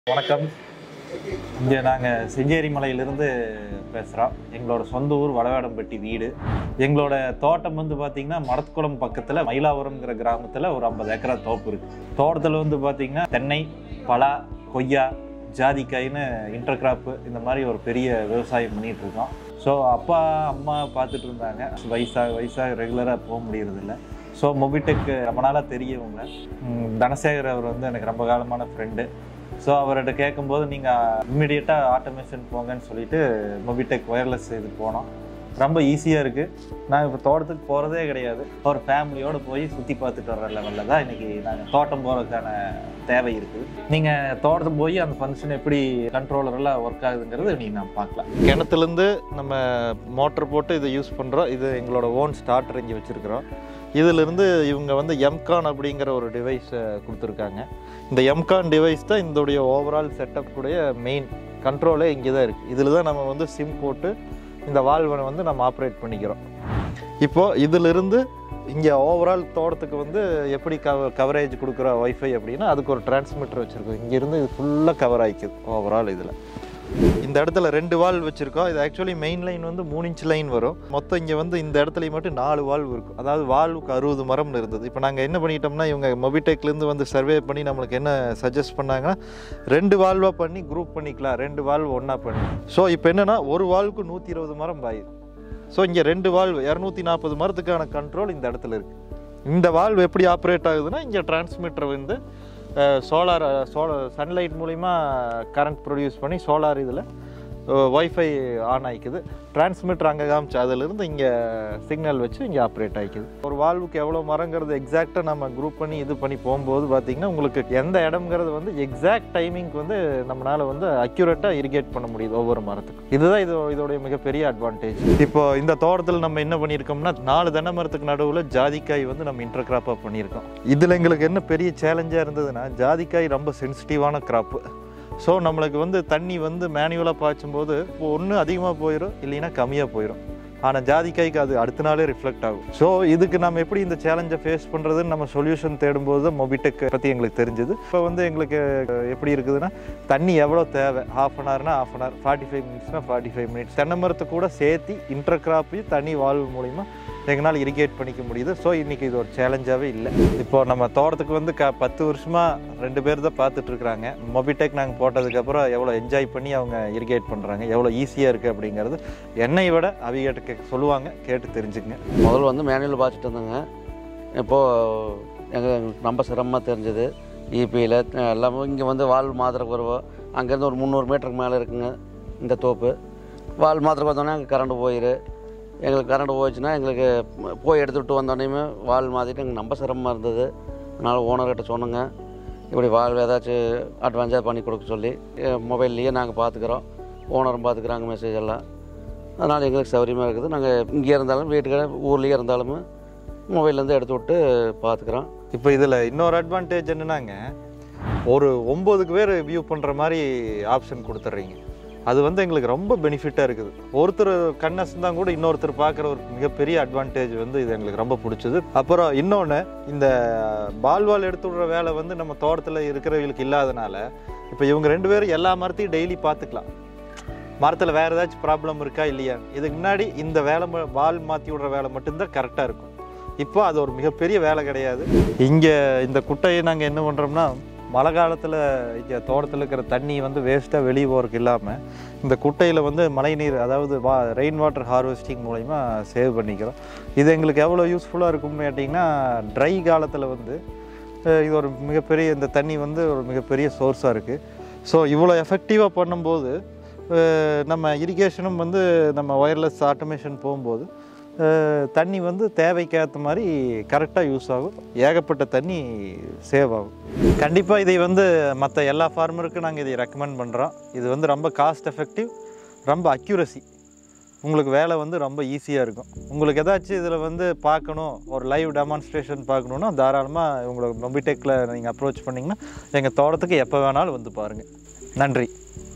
வணக்கம் இங்கே நாங்கள் செஞ்சேரி மலையிலிருந்து பேசுகிறோம் எங்களோட சொந்த ஊர் வடவேடம்பட்டி வீடு எங்களோட தோட்டம் வந்து பார்த்திங்கன்னா மடத்துக்குளம் பக்கத்தில் மயிலாபுரம்ங்கிற கிராமத்தில் ஒரு ஐம்பது ஏக்கரா தோப்பு இருக்குது தோட்டத்தில் வந்து பார்த்திங்கன்னா தென்னை பலா கொய்யா ஜாதிக்காய்னு இன்டர் கிராப்பு இந்த மாதிரி ஒரு பெரிய விவசாயம் பண்ணிகிட்டு இருக்கோம் ஸோ அப்பா அம்மா பார்த்துட்டு இருந்தாங்க வயசாக வயசாக ரெகுலராக போக முடியறதில்ல ஸோ மொபிடெக் ரொம்ப நாளாக தெரியவங்க ம், தனசேகர் அவர் வந்து எனக்கு ரொம்ப காலமான ஃப்ரெண்டு ஸோ அவர்கிட்ட கேட்கும்போது நீங்கள் இம்மிடியட்டாக ஆட்டோமேஷன் போங்கன்னு சொல்லிட்டு மொபிடெக் ஒயர்லெஸ் இது போனோம் ரொம்ப ஈஸியாக இருக்குது நாங்கள் இப்போ தோட்டத்துக்கு போகிறதே கிடையாது ஒரு ஃபேமிலியோடு போய் சுற்றி பார்த்துட்டு வர்ற லெவலில் தான் இன்றைக்கி நாங்கள் தோட்டம் போகிறதுக்கான தேவை இருக்குது நீங்கள் தோட்டத்துக்கு போய் அந்த ஃபங்க்ஷன் எப்படி கண்ட்ரோலரெல்லாம் ஒர்க் ஆகுதுங்கிறது நீங்கள் நான் பார்க்கலாம் கிணத்துலேருந்து நம்ம மோட்டர் போட்டு இதை யூஸ் பண்ணுறோம் இது எங்களோட ஓன் ஸ்டார்டர் இங்கே வச்சுருக்கிறோம் இதிலிருந்து இவங்க வந்து எம்கான் அப்படிங்கிற ஒரு டிவைஸை கொடுத்துருக்காங்க இந்த எம்கான் டிவைஸ் தான் இதோடைய ஓவரால் செட்டப் கூடிய மெயின் கண்ட்ரோலே இங்கே தான் இருக்குது இதில் தான் நம்ம வந்து சிம் போட்டு இந்த வால்வனை வந்து நம்ம ஆப்ரேட் பண்ணிக்கிறோம் இப்போது இதிலிருந்து இங்கே ஓவரால் தோட்டத்துக்கு வந்து எப்படி கவ கவரேஜ் கொடுக்குற ஒய்ஃபை அப்படின்னா அதுக்கு ஒரு டிரான்ஸ்மிட்டர் வச்சுருக்கோம் இங்கேருந்து இது ஃபுல்லாக கவர் ஆகிக்குது ஓவரால் இதில் இந்த இடத்துல ரெண்டு வால்வ் வச்சுருக்கோம் இது ஆக்சுவலி மெயின் லைன் வந்து மூணு இன்ச் லைன் வரும் மொத்தம் இங்கே வந்து இந்த இடத்துல மட்டும் நாலு வால்வ் இருக்கும் அதாவது வால்வுக்கு அறுபது மரம்னு இருந்தது இப்போ நாங்கள் என்ன பண்ணிட்டோம்னா இவங்க மொபிடெக்லேருந்து வந்து சர்வே பண்ணி நம்மளுக்கு என்ன சஜஸ்ட் பண்ணாங்கன்னா ரெண்டு வால்வாக பண்ணி குரூப் பண்ணிக்கலாம் ரெண்டு வால்வ் ஒன்றா பண்ணி ஸோ இப்போ என்னென்னா ஒரு வால்வுக்கு நூற்றி இருபது மரம் பாயுது ஸோ இங்கே ரெண்டு வால்வ் இரநூத்தி நாற்பது மரத்துக்கான கண்ட்ரோல் இந்த இடத்துல இருக்குது இந்த வால்வ் எப்படி ஆப்ரேட் ஆகுதுன்னா இங்கே டிரான்ஸ்மிட்டர் வந்து சோலார் சோலார் சன்லைட் மூலிமா கரண்ட் ப்ரொடியூஸ் பண்ணி சோலார் இதில் ஒய்ஃபை ஆன் ஆகிக்குது டிரான்ஸ்மிட்டர் அங்கே காமிச்சு அதிலிருந்து இங்கே சிக்னல் வச்சு இங்கே ஆப்ரேட் ஆகிக்குது ஒரு வால்வுக்கு எவ்வளோ மரங்கிறது எக்ஸாக்டாக நம்ம குரூப் பண்ணி இது பண்ணி போகும்போது பார்த்தீங்கன்னா உங்களுக்கு எந்த இடம்ங்கிறது வந்து எக்ஸாக்ட் டைமிங்க்கு வந்து நம்மளால் வந்து அக்யூரேட்டாக இரிகேட் பண்ண முடியுது ஒவ்வொரு மரத்துக்கும் இதுதான் இது இதோடைய மிகப்பெரிய அட்வான்டேஜ் இப்போ இந்த தோட்டத்தில் நம்ம என்ன பண்ணியிருக்கோம்னா நாலு தென்னை மரத்துக்கு நடுவில் ஜாதிக்காய் வந்து நம்ம இன்டர் கிராப்பாக பண்ணியிருக்கோம் இதில் எங்களுக்கு என்ன பெரிய சேலஞ்சாக இருந்ததுன்னா ஜாதிக்காய் ரொம்ப சென்சிட்டிவான கிராப்பு ஸோ நம்மளுக்கு வந்து தண்ணி வந்து மேனுவலாக பாய்ச்சும் போது ஒன்று அதிகமாக போயிடும் இல்லைன்னா கம்மியாக போயிடும் ஆனால் ஜாதிக்காய்க்கு அது அடுத்த நாளே ரிஃப்ளெக்ட் ஆகும் ஸோ இதுக்கு நம்ம எப்படி இந்த சேலஞ்சை ஃபேஸ் பண்ணுறதுன்னு நம்ம சொல்யூஷன் தேடும்போது தான் மொபிடெக் பற்றி எங்களுக்கு தெரிஞ்சுது இப்போ வந்து எங்களுக்கு எப்படி இருக்குதுன்னா தண்ணி எவ்வளோ தேவை ஹாஃப் அன் ஹவர்னா half an hour forty five மினிட்ஸ்னா ஃபார்ட்டி ஃபைவ் மினிட்ஸ் தென்னை மரத்தை கூட சேர்த்து இன்டர் கிராப்பையும் தண்ணி வால்வு மூலிமா எங்களால் இரிகேட் பண்ணிக்க முடியுது ஸோ இன்றைக்கி இது ஒரு சேலஞ்சாகவே இல்லை இப்போ நம்ம தோட்டத்துக்கு வந்து க பத்து வருஷமாக ரெண்டு பேர் தான் பார்த்துட்டு இருக்கிறாங்க மொபிடெக் நாங்கள் போட்டதுக்கப்புறம் எவ்வளோ என்ஜாய் பண்ணி அவங்க இரிகேட் பண்ணுறாங்க எவ்வளோ ஈஸியாக இருக்குது அப்படிங்கிறது என்னை விட அவங்ககிட்ட கே சொல்லுவாங்க கேட்டு தெரிஞ்சுக்கங்க முதல்ல வந்து மேனுவல் பார்த்துட்டு இருந்தேங்க இப்போது எங்களுக்கு ரொம்ப சிரமமாக தெரிஞ்சது இபியில் எல்லாமே இங்கே வந்து வால் மாத்திரை குறைவோ அங்கேருந்து ஒரு முந்நூறு மீட்டருக்கு மேலே இருக்குங்க இந்த தோப்பு வால் மாத்திரை பார்த்தோன்னே அங்கே கரண்ட் போயிரு எங்களுக்கு கரண்ட் போயிடுச்சுன்னா எங்களுக்கு போய் எடுத்துகிட்டு வந்தோடனேயுமே வால் மாற்றிட்டு எங்களுக்கு ரொம்ப சிரமமாக இருந்தது அதனால் ஓனர்கிட்ட சொன்னோங்க இப்படி வால் ஏதாச்சும் அட்வான்ஸாக பண்ணி கொடுக்க சொல்லி மொபைல்லையே நாங்கள் பார்த்துக்குறோம் ஓனரும் பார்த்துக்குறாங்க மெசேஜ் எல்லாம் அதனால் எங்களுக்கு சௌகரியமாக இருக்குது நாங்கள் இங்கே இருந்தாலும் வீட்டுக்கு ஊர்லேயே இருந்தாலும் மொபைல்லேருந்து எடுத்து விட்டு பார்த்துக்குறோம் இப்போ இதில் இன்னொரு அட்வான்டேஜ் என்னன்னாங்க ஒரு ஒம்போதுக்கு பேர் வியூ பண்ணுற மாதிரி ஆப்ஷன் கொடுத்துட்றீங்க அது வந்து எங்களுக்கு ரொம்ப பெனிஃபிட்டாக இருக்குது ஒருத்தர் கண்ணசந்தான் கூட இன்னொருத்தர் பார்க்குற ஒரு மிகப்பெரிய அட்வான்டேஜ் வந்து இது எங்களுக்கு ரொம்ப பிடிச்சது அப்புறம் இன்னொன்று இந்த பால்வால் எடுத்து விடுற வேலை வந்து நம்ம தோட்டத்தில் இருக்கிறவங்களுக்கு இல்லாதனால இப்போ இவங்க ரெண்டு பேரும் எல்லா மரத்தையும் டெய்லி பார்த்துக்கலாம் மரத்தில் வேறு ஏதாச்சும் ப்ராப்ளம் இருக்கா இல்லையா இதுக்கு முன்னாடி இந்த வேலை ம- பால் மாற்றி விடுற வேலை மட்டும்தான் கரெக்டாக இருக்கும் இப்போ அது ஒரு மிகப்பெரிய வேலை கிடையாது இங்கே இந்த குட்டையை நாங்கள் என்ன பண்ணுறோம்னா மழை காலத்தில் இங்கே தோட்டத்தில் இருக்கிற தண்ணி வந்து வேஸ்ட்டாக வெளியே போகிறதுக்கு இல்லாமல் இந்த குட்டையில் வந்து மழைநீர் அதாவது வா ரெயின் வாட்டர் ஹார்வெஸ்டிங் மூலிமா சேவ் பண்ணிக்கிறோம் இது எங்களுக்கு எவ்வளோ யூஸ்ஃபுல்லாக இருக்கும்னு கேட்டிங்கன்னா ட்ரை காலத்தில் வந்து அஹ், இது ஒரு மிகப்பெரிய இந்த தண்ணி வந்து ஒரு மிகப்பெரிய சோர்ஸாக இருக்குது ஸோ இவ்வளோ எஃபெக்டிவாக பண்ணும்போது அஹ், நம்ம இரிகேஷனும் வந்து நம்ம ஒயர்லெஸ் ஆட்டோமேஷன் போகும்போது அஹ், தண்ணி வந்து தேவைக்கேற்ற மாதிரி கரெக்டாக யூஸ் ஆகும் ஏகப்பட்ட தண்ணி சேவ் ஆகும் கண்டிப்பாக இதை வந்து மற்ற எல்லா ஃபார்மருக்கும் நாங்கள் இதை ரெக்கமெண்ட் பண்ணுறோம் இது வந்து ரொம்ப காஸ்ட் எஃபெக்டிவ் ரொம்ப அக்யூரசி உங்களுக்கு வேலை வந்து ரொம்ப ஈஸியாக இருக்கும் உங்களுக்கு ஏதாச்சும் இதில் வந்து பார்க்கணும் ஒரு லைவ் டெமான்ஸ்ட்ரேஷன் பார்க்கணுன்னா தாராளமாக உங்களுக்கு மொபிடெக்கில் நீங்கள் அப்ரோச் பண்ணிங்கன்னா எங்கள் தோட்டத்துக்கு எப்போ வேணாலும் வந்து பாருங்கள் நன்றி